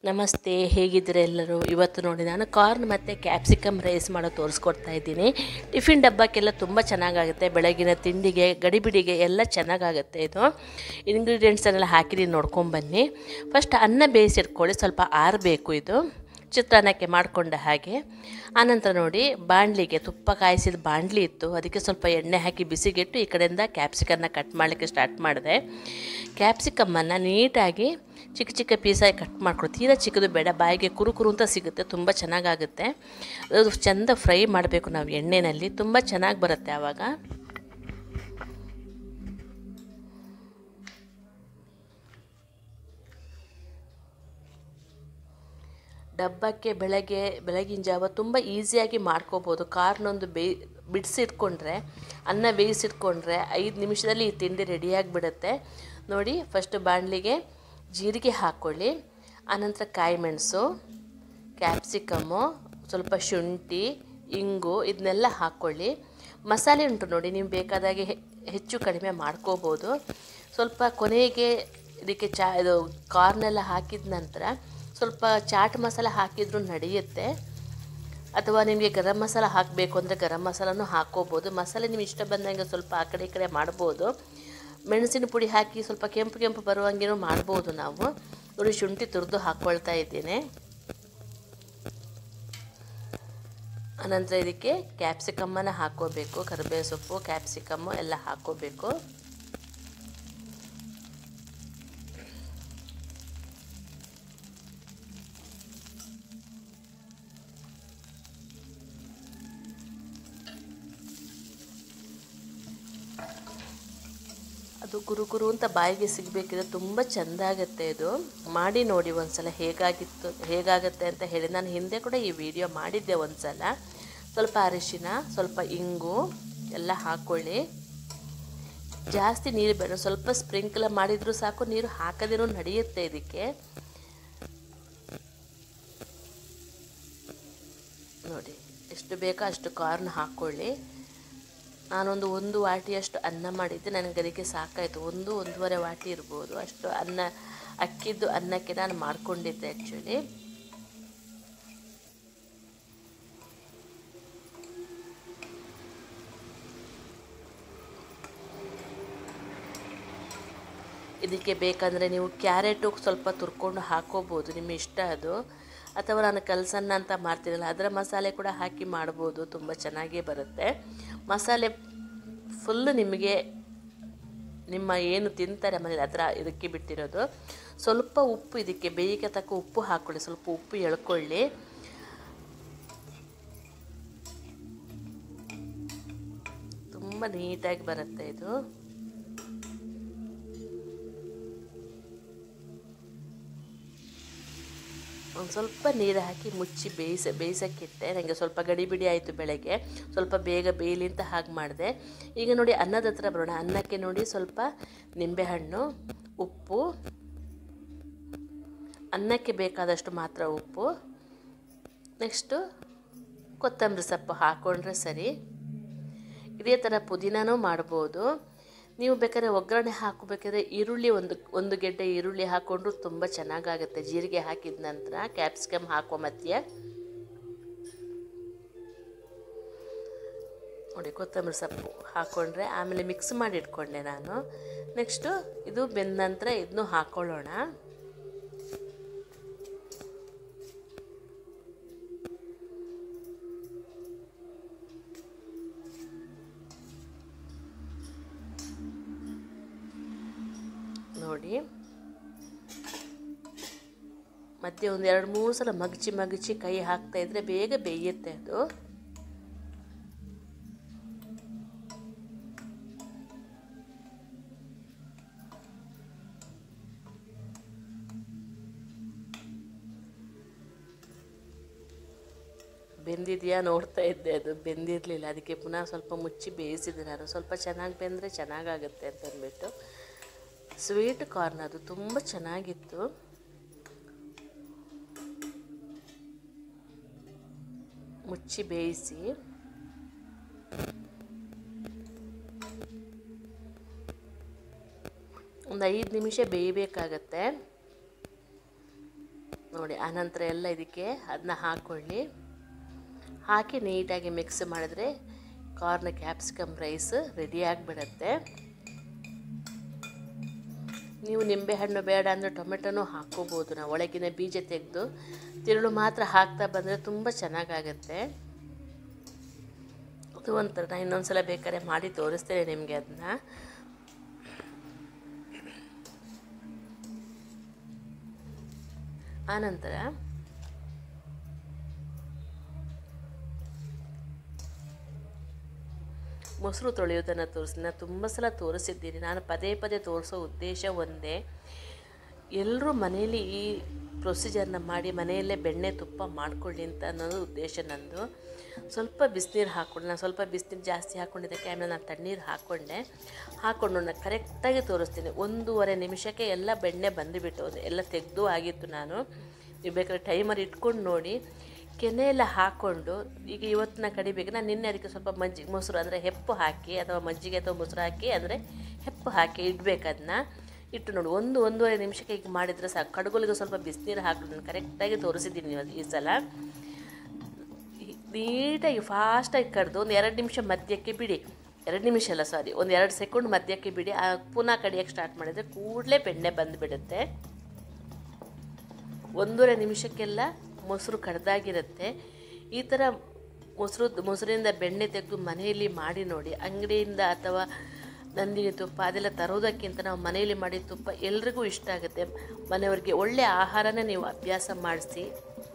ನಮಸ್ತೆ ಹೇಗಿದ್ದೀರಾ ಎಲ್ಲರೂ ಇವತ್ತು ನೋಡಿ ನಾನು ಕಾರ್ನ್ ಮತ್ತು ಕ್ಯಾಪ್ಸಿಕಮ್ ರೈಸ್ ಮಾಡೋ ತೋರಿಸ್ಕೊಡ್ತಾ ಇದ್ದೀನಿ ಟಿಫಿನ್ ಡಬ್ಬಕ್ಕೆಲ್ಲ ತುಂಬ ಚೆನ್ನಾಗಾಗುತ್ತೆ ಬೆಳಗಿನ ತಿಂಡಿಗೆ ಗಡಿಬಿಡಿಗೆ ಎಲ್ಲ ಚೆನ್ನಾಗಾಗುತ್ತೆ ಇದು ಇಂಗ್ರೀಡಿಯೆಂಟ್ಸನ್ನೆಲ್ಲ ಹಾಕಿದ್ದೀನಿ ನೋಡ್ಕೊಂಬನ್ನಿ ಫಸ್ಟ್ ಅನ್ನ ಬೇಯಿಸಿಟ್ಕೊಳ್ಳಿ ಸ್ವಲ್ಪ ಆರಬೇಕು ಇದು ಚಿತ್ರಾನ್ನಕ್ಕೆ ಮಾಡಿಕೊಂಡ ಹಾಗೆ ಆನಂತರ ನೋಡಿ ಬಾಣಲಿಗೆ ತುಪ್ಪ ಕಾಯಿಸಿದ ಬಾಣಲಿ ಇತ್ತು ಅದಕ್ಕೆ ಸ್ವಲ್ಪ ಎಣ್ಣೆ ಹಾಕಿ ಬಿಸಿಗಿಟ್ಟು ಈ ಕಡೆಯಿಂದ ಕ್ಯಾಪ್ಸಿಕನ್ನ ಕಟ್ ಮಾಡಲಿಕ್ಕೆ ಸ್ಟಾರ್ಟ್ ಮಾಡಿದೆ ಕ್ಯಾಪ್ಸಿಕಮ್ಮನ್ನು ನೀಟಾಗಿ ಚಿಕ್ಕ ಚಿಕ್ಕ ಪೀಸಾಗಿ ಕಟ್ ಮಾಡ್ಕೊಡು ತೀರಾ ಚಿಕ್ಕದು ಬೇಡ ಬಾಯಿಗೆ ಕುರು ಕುರು ಅಂತ ಸಿಗುತ್ತೆ ತುಂಬ ಚೆನ್ನಾಗಾಗುತ್ತೆ ಅದು ಚೆಂದ ಫ್ರೈ ಮಾಡಬೇಕು ನಾವು ಎಣ್ಣೆಯಲ್ಲಿ ತುಂಬ ಚೆನ್ನಾಗಿ ಬರುತ್ತೆ ಆವಾಗ ಡಬ್ಬಕ್ಕೆ ಬೆಳಗ್ಗೆ ಬೆಳಗಿನ ಜಾವ ತುಂಬ ಈಸಿಯಾಗಿ ಮಾಡ್ಕೋಬೋದು ಕಾರ್ನೊಂದು ಬೇಯ್ ಬಿಡಿಸಿಟ್ಕೊಂಡ್ರೆ ಅನ್ನ ಬೇಯಿಸಿಟ್ಕೊಂಡ್ರೆ ಐದು ನಿಮಿಷದಲ್ಲಿ ಈ ತಿಂಡಿ ರೆಡಿಯಾಗಿಬಿಡುತ್ತೆ ನೋಡಿ ಫಸ್ಟ್ ಬಾಣಲಿಗೆ ಜೀರಿಗೆ ಹಾಕ್ಕೊಳ್ಳಿ ಆನಂತರ ಕಾಯಿ ಮೆಣಸು ಕ್ಯಾಪ್ಸಿಕಮ್ಮು ಸ್ವಲ್ಪ ಶುಂಠಿ ಇಂಗು ಇದನ್ನೆಲ್ಲ ಹಾಕ್ಕೊಳ್ಳಿ ಮಸಾಲೆ ಉಂಟು ನೋಡಿ ನೀವು ಬೇಕಾದಾಗೆ ಹೆಚ್ಚು ಕಡಿಮೆ ಮಾಡ್ಕೋಬೋದು ಸ್ವಲ್ಪ ಕೊನೆಗೆ ಇದಕ್ಕೆ ಚಾ ಇದು ಕಾರ್ನೆಲ್ಲ ಹಾಕಿದ ನಂತರ ಸ್ವಲ್ಪ ಚಾಟ್ ಮಸಾಲ ಹಾಕಿದರೂ ನಡೆಯುತ್ತೆ ಅಥವಾ ನಿಮಗೆ ಗರಂ ಮಸಾಲ ಹಾಕಬೇಕು ಅಂದರೆ ಗರಂ ಮಸಾಲನೂ ಹಾಕ್ಕೋಬೋದು ಮಸಾಲೆ ನೀವು ಇಷ್ಟ ಬಂದಂಗೆ ಸ್ವಲ್ಪ ಆ ಕಡೆ ಈ ಕಡೆ ಮಾಡ್ಬೋದು ಮೆಣಸಿನ ಪುಡಿ ಹಾಕಿ ಸ್ವಲ್ಪ ಕೆಂಪು ಕೆಂಪು ಬರುವಂಗೆನೂ ಮಾಡ್ಬೋದು ನಾವು ನೋಡಿ ಶುಂಠಿ ತುರಿದು ಹಾಕ್ಕೊಳ್ತಾ ಇದ್ದೀನಿ ಅನಂತರ ಇದಕ್ಕೆ ಕ್ಯಾಪ್ಸಿಕಮ್ಮನ್ನು ಹಾಕ್ಕೋಬೇಕು ಕರಿಬೇವು ಸೊಪ್ಪು ಕ್ಯಾಪ್ಸಿಕಮ್ಮು ಎಲ್ಲ ಹಾಕ್ಕೋಬೇಕು ಅದು ಗುರು ಗುರು ಅಂತ ಬಾಯಿಗೆ ಸಿಗಬೇಕಿದ್ರೆ ತುಂಬ ಚೆಂದ ಆಗುತ್ತೆ ಇದು ಮಾಡಿ ನೋಡಿ ಒಂದ್ಸಲ ಹೇಗಾಗಿತ್ತು ಹೇಗಾಗುತ್ತೆ ಅಂತ ಹೇಳಿ ನಾನು ಹಿಂದೆ ಕೂಡ ಈ ವಿಡಿಯೋ ಮಾಡಿದ್ದೆ ಒಂದ್ಸಲ ಸ್ವಲ್ಪ ಅರಿಶಿನ ಸ್ವಲ್ಪ ಇಂಗು ಎಲ್ಲ ಹಾಕ್ಕೊಳ್ಳಿ ಜಾಸ್ತಿ ನೀರು ಬೇಡ ಸ್ವಲ್ಪ ಸ್ಪ್ರಿಂಕ್ಲರ್ ಮಾಡಿದರೂ ಸಾಕು ನೀರು ಹಾಕದೇನೂ ನಡೆಯುತ್ತೆ ಇದಕ್ಕೆ ನೋಡಿ ಎಷ್ಟು ಬೇಕೋ ಅಷ್ಟು ಕಾರ್ನ್ ಹಾಕ್ಕೊಳ್ಳಿ ನಾನೊಂದು ಒಂದು ವಾಟಿಯಷ್ಟು ಅನ್ನ ಮಾಡಿದ್ದೆ ನನಗೆ ಅದಕ್ಕೆ ಸಾಕಾಯಿತು ಒಂದು ಒಂದೂವರೆ ವಾಟಿ ಇರ್ಬೋದು ಅಷ್ಟು ಅನ್ನ ಅಕ್ಕಿದ್ದು ಅನ್ನಕ್ಕೆ ನಾನು ಮಾಡ್ಕೊಂಡಿದ್ದೆ ಆ್ಯಕ್ಚುಲಿ ಇದಕ್ಕೆ ಬೇಕಂದರೆ ನೀವು ಕ್ಯಾರೆಟು ಸ್ವಲ್ಪ ತುರ್ಕೊಂಡು ಹಾಕೋಬೋದು ನಿಮ್ಮ ಇಷ್ಟ ಅದು ಅಥವಾ ನಾನು ಕಲ್ಸನ್ನ ಅಂತ ಮಾಡ್ತೀನಲ್ಲ ಅದರ ಮಸಾಲೆ ಕೂಡ ಹಾಕಿ ಮಾಡ್ಬೋದು ತುಂಬ ಚೆನ್ನಾಗೇ ಬರುತ್ತೆ ಮಸಾಲೆ ಫುಲ್ಲು ನಿಮಗೆ ನಿಮ್ಮ ಏನು ತಿಂತಾರೆ ಮನೇಲಿ ಅದರ ಇದಕ್ಕೆ ಬಿಟ್ಟಿರೋದು ಸ್ವಲ್ಪ ಉಪ್ಪು ಇದಕ್ಕೆ ಬೇಯಿಗೆ ತಕ್ಕ ಉಪ್ಪು ಹಾಕ್ಕೊಳ್ಳಿ ಸ್ವಲ್ಪ ಉಪ್ಪು ಎಳ್ಕೊಳ್ಳಿ ತುಂಬ ನೀಟಾಗಿ ಬರುತ್ತೆ ಇದು ಒಂದು ಸ್ವಲ್ಪ ನೀರು ಹಾಕಿ ಮುಚ್ಚಿ ಬೇಯಿಸ ಬೇಯಿಸೋಕ್ಕಿಟ್ಟೆ ನನಗೆ ಸ್ವಲ್ಪ ಗಡಿಬಿಡಿ ಆಯಿತು ಬೆಳಗ್ಗೆ ಸ್ವಲ್ಪ ಬೇಗ ಬೇಯಲಿ ಅಂತ ಹಾಗೆ ಮಾಡಿದೆ ಈಗ ನೋಡಿ ಅನ್ನದ ಹತ್ರ ಬರೋಣ ಅನ್ನಕ್ಕೆ ನೋಡಿ ಸ್ವಲ್ಪ ನಿಂಬೆಹಣ್ಣು ಉಪ್ಪು ಅನ್ನಕ್ಕೆ ಬೇಕಾದಷ್ಟು ಮಾತ್ರ ಉಪ್ಪು ನೆಕ್ಸ್ಟು ಕೊತ್ತಂಬರಿ ಸೊಪ್ಪು ಹಾಕ್ಕೊಂಡ್ರೆ ಸರಿ ಇದೇ ಥರ ಪುದೀನನೂ ಮಾಡ್ಬೋದು ನೀವು ಬೇಕಾದ್ರೆ ಒಗ್ಗರಣೆ ಹಾಕಬೇಕಾದ್ರೆ ಈರುಳ್ಳಿ ಒಂದು ಒಂದು ಗೆಡ್ಡೆ ಈರುಳ್ಳಿ ಹಾಕ್ಕೊಂಡ್ರು ತುಂಬ ಚೆನ್ನಾಗಾಗುತ್ತೆ ಜೀರಿಗೆ ಹಾಕಿದ ನಂತರ ಕ್ಯಾಪ್ಸಿಕಮ್ ಹಾಕೋ ಮಧ್ಯೆ ನೋಡಿ ಕೊತ್ತಂಬರಿ ಸೊಪ್ಪು ಹಾಕ್ಕೊಂಡ್ರೆ ಆಮೇಲೆ ಮಿಕ್ಸ್ ಮಾಡಿ ಇಟ್ಕೊಂಡೆ ನಾನು ನೆಕ್ಸ್ಟು ಇದು ಬೆಂದ ನಂತರ ಇದನ್ನು ಹಾಕ್ಕೊಳ್ಳೋಣ ನೋಡಿ ಮತ್ತೆ ಒಂದು ಎರಡು ಮೂರು ಸಲ ಮಗಚಿ ಮಗಚಿ ಕೈ ಹಾಕ್ತಾ ಇದ್ರೆ ಬೇಗ ಬೇಯುತ್ತೆ ಅದು ಬೆಂದಿದೆಯಾ ನೋಡ್ತಾ ಇದ್ದೆ ಅದು ಬೆಂದಿರಲಿಲ್ಲ ಅದಕ್ಕೆ ಪುನಃ ಸ್ವಲ್ಪ ಮುಚ್ಚಿ ಬೇಯಿಸಿದೆ ನಾನು ಸ್ವಲ್ಪ ಚೆನ್ನಾಗಿ ಬೆಂದರೆ ಚೆನ್ನಾಗಾಗುತ್ತೆ ಅಂತ ಅಂದ್ಬಿಟ್ಟು ಸ್ವೀಟ್ ಕಾರ್ನ್ ಅದು ತುಂಬ ಚೆನ್ನಾಗಿತ್ತು ಮುಚ್ಚಿ ಬೇಯಿಸಿ ಒಂದು ಐದು ನಿಮಿಷ ಬೇಯಬೇಕಾಗತ್ತೆ ನೋಡಿ ಆನಂತರ ಎಲ್ಲ ಇದಕ್ಕೆ ಅದನ್ನ ಹಾಕ್ಕೊಳ್ಳಿ ಹಾಕಿ ನೀಟಾಗಿ ಮಿಕ್ಸ್ ಮಾಡಿದ್ರೆ ಕಾರ್ನ್ ಕ್ಯಾಪ್ಸಿಕಮ್ ರೈಸ್ ರೆಡಿ ಆಗಿಬಿಡತ್ತೆ ನೀವು ನಿಂಬೆಹಣ್ಣು ಬೇಡ ಅಂದರೆ ಟೊಮೆಟೊನೂ ಹಾಕ್ಕೋಬೋದು ನಾವು ಒಳಗಿನ ಬೀಜ ತೆಗೆದು ತಿರುಳು ಮಾತ್ರ ಹಾಕ್ತಾ ಬಂದರೆ ತುಂಬ ಚೆನ್ನಾಗಾಗತ್ತೆ ಅದು ಒಂಥರ ನಾನು ಇನ್ನೊಂದು ಸಲ ಬೇಕಾದ್ರೆ ಮಾಡಿ ತೋರಿಸ್ತೇನೆ ನಿಮಗೆ ಅದನ್ನ ಆನಂತರ ಮೊಸರು ತೊಳೆಯೋದನ್ನು ತೋರಿಸಿ ನಾನು ತುಂಬ ಸಲ ತೋರಿಸಿದ್ದೀನಿ ನಾನು ಪದೇ ಪದೇ ತೋರಿಸೋ ಉದ್ದೇಶ ಒಂದೇ ಎಲ್ಲರೂ ಮನೆಯಲ್ಲಿ ಈ ಪ್ರೊಸೀಜರ್ನ ಮಾಡಿ ಮನೆಯಲ್ಲೇ ಬೆಣ್ಣೆ ತುಪ್ಪ ಮಾಡ್ಕೊಳ್ಳಿ ಅಂತ ಅನ್ನೋದು ಉದ್ದೇಶ ನಂದು ಸ್ವಲ್ಪ ಬಿಸಿನೀರು ಹಾಕ್ಕೊಂಡು ನಾನು ಸ್ವಲ್ಪ ಬಿಸಿನೀರು ಜಾಸ್ತಿ ಹಾಕ್ಕೊಂಡಿದ್ದಕ್ಕೆ ಆಮೇಲೆ ನಾನು ತಣ್ಣೀರು ಹಾಕ್ಕೊಂಡೆ ಹಾಕ್ಕೊಂಡು ನಾನು ಕರೆಕ್ಟಾಗಿ ತೋರಿಸ್ತೀನಿ ಒಂದೂವರೆ ನಿಮಿಷಕ್ಕೆ ಎಲ್ಲ ಬೆಣ್ಣೆ ಬಂದುಬಿಟ್ಟು ಎಲ್ಲ ತೆಗೆದು ಆಗಿತ್ತು ನಾನು ನೀವು ಬೇಕಾದ್ರೆ ಟೈಮರ್ ಇಟ್ಕೊಂಡು ನೋಡಿ ಕೆನೆ ಎಲ್ಲ ಹಾಕ್ಕೊಂಡು ಈಗ ಇವತ್ತಿನ ಕಡಿಬೇಕು ನಾನು ನಿನ್ನೆ ಅದಕ್ಕೆ ಸ್ವಲ್ಪ ಮಜ್ಜಿಗೆ ಮೊಸರು ಅಂದರೆ ಹೆಪ್ಪು ಹಾಕಿ ಅಥವಾ ಮಜ್ಜಿಗೆ ಅಥವಾ ಮೊಸರು ಹಾಕಿ ಅಂದರೆ ಹೆಪ್ಪು ಹಾಕಿ ಇಡ್ಬೇಕು ಅದನ್ನ ಇಟ್ಟು ನೋಡಿ ಒಂದು ಒಂದೂವರೆ ನಿಮಿಷಕ್ಕೆ ಈಗ ಮಾಡಿದರೆ ಸಾಕು ಕಡುಗುಲಿಗೆ ಸ್ವಲ್ಪ ಬಿಸಿನೀರು ಹಾಕಿ ನಾನು ಕರೆಕ್ಟಾಗಿ ತೋರಿಸಿದ್ದೀನಿ ಇವತ್ತು ಈ ಸಲ ನೀಟಾಗಿ ಫಾಸ್ಟಾಗಿ ಕಡ್ದು ಒಂದು ಎರಡು ನಿಮಿಷ ಮಧ್ಯಕ್ಕೆ ಬಿಡಿ ಎರಡು ನಿಮಿಷ ಅಲ್ಲ ಸಾರಿ ಒಂದು ಎರಡು ಸೆಕೆಂಡ್ ಮಧ್ಯಕ್ಕೆ ಬಿಡಿ ಆ ಪುನಃ ಕಡಿಯೋಕ್ಕೆ ಸ್ಟಾರ್ಟ್ ಮಾಡಿದರೆ ಕೂಡಲೇ ಬೆಣ್ಣೆ ಬಂದುಬಿಡುತ್ತೆ ಒಂದೂವರೆ ನಿಮಿಷಕ್ಕೆಲ್ಲ ಮೊಸರು ಕಡ್ದಾಗಿರುತ್ತೆ ಈ ಥರ ಮೊಸರು ಮೊಸರಿಂದ ಬೆಣ್ಣೆ ತೆಗೆದು ಮನೆಯಲ್ಲಿ ಮಾಡಿ ನೋಡಿ ಅಂಗಡಿಯಿಂದ ಅಥವಾ ನಂದಿನಿ ತುಪ್ಪ ಅದೆಲ್ಲ ತರೋದಕ್ಕಿಂತ ನಾವು ಮನೆಯಲ್ಲಿ ಮಾಡಿದ ತುಪ್ಪ ಎಲ್ರಿಗೂ ಇಷ್ಟ ಆಗುತ್ತೆ ಮನೆಯವ್ರಿಗೆ ಒಳ್ಳೆಯ ಆಹಾರನೇ ನೀವು ಅಭ್ಯಾಸ ಮಾಡಿಸಿ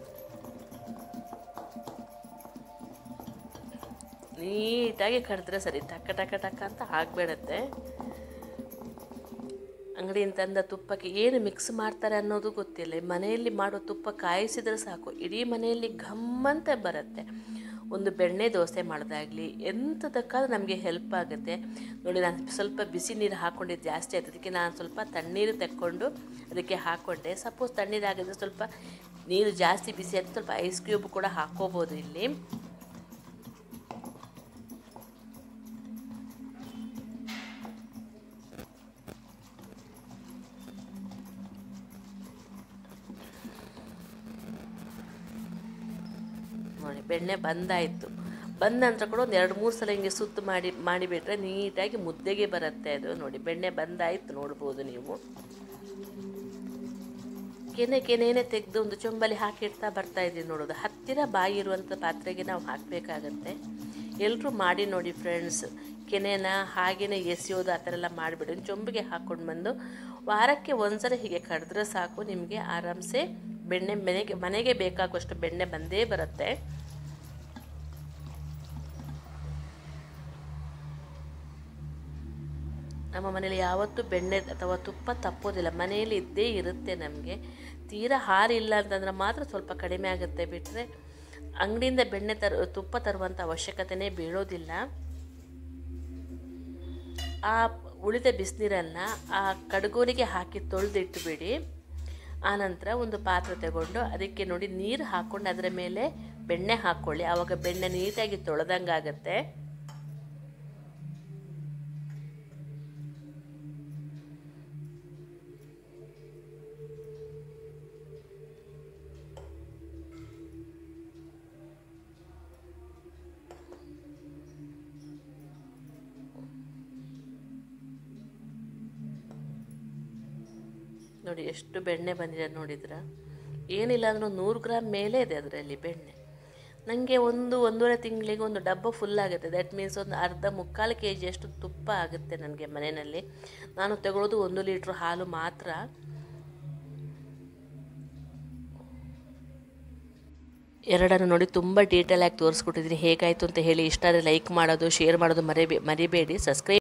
ನೀಟಾಗಿ ಕಡಿದ್ರೆ ಸರಿ ಟಕ ಟಕ ಟಕ ಅಂತ ಆಗಬೇಡತ್ತೆ ಅಂಗಡಿಯಿಂದ ತಂದ ತುಪ್ಪಕ್ಕೆ ಏನು ಮಿಕ್ಸ್ ಮಾಡ್ತಾರೆ ಅನ್ನೋದು ಗೊತ್ತಿಲ್ಲ ಮನೆಯಲ್ಲಿ ಮಾಡೋ ತುಪ್ಪ ಕಾಯಿಸಿದ್ರೆ ಸಾಕು ಇಡೀ ಮನೆಯಲ್ಲಿ ಘಮ್ಮಂತ ಬರುತ್ತೆ ಒಂದು ಬೆಣ್ಣೆ ದೋಸೆ ಮಾಡೋದಾಗಲಿ ಎಂಥದಕ್ಕಾದ್ರೂ ನಮಗೆ ಹೆಲ್ಪ್ ಆಗುತ್ತೆ ನೋಡಿ ನಾನು ಸ್ವಲ್ಪ ಬಿಸಿ ನೀರು ಹಾಕ್ಕೊಂಡಿದ್ದು ಜಾಸ್ತಿ ಆಯ್ತು ಅದಕ್ಕೆ ನಾನು ಸ್ವಲ್ಪ ತಣ್ಣೀರು ತೆಕ್ಕೊಂಡು ಅದಕ್ಕೆ ಹಾಕ್ಕೊಂಡೆ ಸಪೋಸ್ ತಣ್ಣೀರು ಆಗಿದ್ರೆ ಸ್ವಲ್ಪ ನೀರು ಜಾಸ್ತಿ ಬಿಸಿ ಆಯಿತು ಸ್ವಲ್ಪ ಐಸ್ ಕ್ಯೂಬ್ ಕೂಡ ಹಾಕ್ಕೋಬೋದು ಇಲ್ಲಿ ನೋಡಿ ಬೆಣ್ಣೆ ಬಂದಾಯಿತು ಬಂದ ನಂತರ ಕೂಡ ಒಂದು ಎರಡು ಮೂರು ಸಲ ಹಿಂಗೆ ಸುತ್ತು ಮಾಡಿ ಮಾಡಿಬಿಟ್ರೆ ನೀಟಾಗಿ ಮುದ್ದೆಗೆ ಬರುತ್ತೆ ಅದು ನೋಡಿ ಬೆಣ್ಣೆ ಬಂದಾಯಿತು ನೋಡ್ಬೋದು ನೀವು ಕೆನೆ ಕೆನೆನೇ ತೆಗೆದು ಒಂದು ಚೊಂಬಲಿ ಹಾಕಿಡ್ತಾ ಬರ್ತಾ ಇದ್ದೀವಿ ನೋಡೋದು ಹತ್ತಿರ ಬಾಯಿ ಇರುವಂಥ ಪಾತ್ರೆಗೆ ನಾವು ಹಾಕಬೇಕಾಗತ್ತೆ ಎಲ್ಲರೂ ಮಾಡಿ ನೋಡಿ ಫ್ರೆಂಡ್ಸ್ ಕೆನೆನ ಹಾಗೇನೆ ಎಸೆಯೋದು ಆ ಥರ ಎಲ್ಲ ಮಾಡಿಬಿಡಿ ಒಂದು ಚೊಂಬಿಗೆ ಹಾಕ್ಕೊಂಡು ಬಂದು ವಾರಕ್ಕೆ ಒಂದ್ಸಲ ಹೀಗೆ ಕಡಿದ್ರೆ ಸಾಕು ನಿಮಗೆ ಆರಾಮ್ಸೆ ಬೆಣ್ಣೆ ಮನೆಗೆ ಮನೆಗೆ ಬೇಕಾಗುವಷ್ಟು ಬೆಣ್ಣೆ ಬಂದೇ ಬರುತ್ತೆ ನಮ್ಮ ಮನೇಲಿ ಯಾವತ್ತೂ ಬೆಣ್ಣೆ ಅಥವಾ ತುಪ್ಪ ತಪ್ಪೋದಿಲ್ಲ ಮನೆಯಲ್ಲಿ ಇದ್ದೇ ಇರುತ್ತೆ ನಮಗೆ ತೀರಾ ಹಾರಿಲ್ಲ ಅಂತಂದ್ರೆ ಮಾತ್ರ ಸ್ವಲ್ಪ ಕಡಿಮೆ ಆಗುತ್ತೆ ಬಿಟ್ಟರೆ ಅಂಗಡಿಯಿಂದ ಬೆಣ್ಣೆ ತರ ತುಪ್ಪ ತರುವಂಥ ಅವಶ್ಯಕತೆನೇ ಬೀಳೋದಿಲ್ಲ ಆ ಉಳಿದ ಬಿಸಿನೀರನ್ನು ಆ ಕಡಗೋಲಿಗೆ ಹಾಕಿ ತೊಳೆದಿಟ್ಟುಬಿಡಿ ಆನಂತರ ಒಂದು ಪಾತ್ರೆ ತಗೊಂಡು ಅದಕ್ಕೆ ನೋಡಿ ನೀರು ಹಾಕ್ಕೊಂಡು ಅದರ ಮೇಲೆ ಬೆಣ್ಣೆ ಹಾಕ್ಕೊಳ್ಳಿ ಆವಾಗ ಬೆಣ್ಣೆ ನೀಟಾಗಿ ತೊಳೆದಂಗೆ ಆಗುತ್ತೆ ನೋಡಿ ಎಷ್ಟು ಬೆಣ್ಣೆ ಬಂದಿದೆ ನೋಡಿದ್ರ ಏನಿಲ್ಲ ಅಂದ್ರೂ ನೂರು ಗ್ರಾಮ್ ಮೇಲೆ ಇದೆ ಅದರಲ್ಲಿ ಬೆಣ್ಣೆ ನನಗೆ ಒಂದು ಒಂದೂವರೆ ತಿಂಗಳಿಗೆ ಒಂದು ಡಬ್ಬ ಫುಲ್ ಆಗುತ್ತೆ ದಟ್ ಮೀನ್ಸ್ ಒಂದು ಅರ್ಧ ಮುಕ್ಕಾಲು ಕೆ ಜಿಯಷ್ಟು ತುಪ್ಪ ಆಗುತ್ತೆ ನನಗೆ ಮನೆಯಲ್ಲಿ ನಾನು ತಗೊಳ್ಳೋದು ಒಂದು ಲೀಟ್ರ್ ಹಾಲು ಮಾತ್ರ ಎರಡನ್ನು ನೋಡಿ ತುಂಬ ಡೀಟೇಲ್ ಆಗಿ ತೋರಿಸ್ಕೊಟ್ಟಿದ್ದೀನಿ ಹೇಗಾಯಿತು ಅಂತ ಹೇಳಿ ಇಷ್ಟ ಲೈಕ್ ಮಾಡೋದು ಶೇರ್ ಮಾಡೋದು ಮರಿಬೇ ಮರಿಬೇಡಿ ಸಬ್ಸ್ಕ್ರೈಬ್